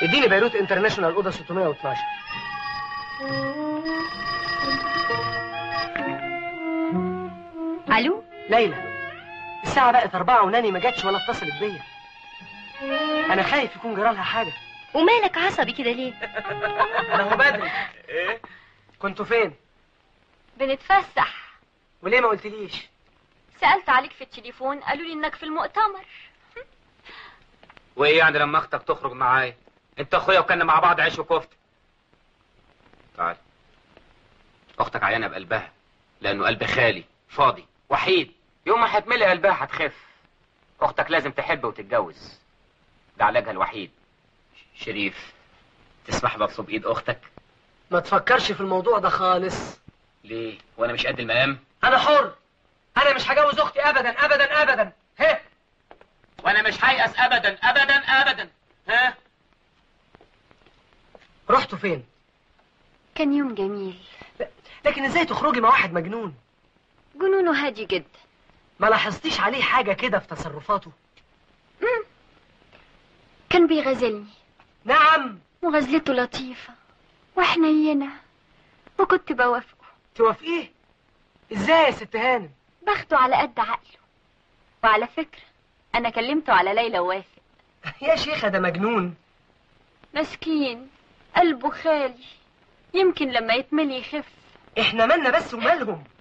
اديني بيروت انترناشونال اوضه 612 الو ليلى الساعة بقت أربعة وناني ما جاتش ولا اتصلت بيا أنا خايف يكون جرالها حاجة ومالك عصبي كده ليه أنا هو بدري إيه؟ كنتوا فين؟ بنتفسح وليه ما قلتليش؟ سألت عليك في التليفون قالوا لي انك في المؤتمر وايه يعني لما اختك تخرج معايا انت اخويا وكنا مع بعض عيش وكفته تعال اختك عيانه بقلبها لانه قلب خالي فاضي وحيد يوم ما هتملي قلبها هتخف اختك لازم تحب وتتجوز ده علاجها الوحيد شريف تسمح بطلب ايد اختك ما تفكرش في الموضوع ده خالص ليه وانا مش قد المقام أنا حر أنا مش هجوز أختي أبدا أبدا أبدا هه وانا مش هيأس ابدا ابدا ابدا ها رحتوا فين؟ كان يوم جميل لكن إزاي تخرجي مع واحد مجنون؟ جنونه هادي جدا ما لاحظتيش عليه حاجة كده في تصرفاته؟ كان بيغازلني نعم وغزلته لطيفة وحنينة وكنت بوافقه توافقيه؟ إزاي يا ست هانم؟ باخده على قد عقله وعلى فكرة أنا كلمته على ليلى ووافق يا شيخة ده مجنون مسكين قلبه خالي يمكن لما يتملي يخف إحنا مالنا بس ومالهم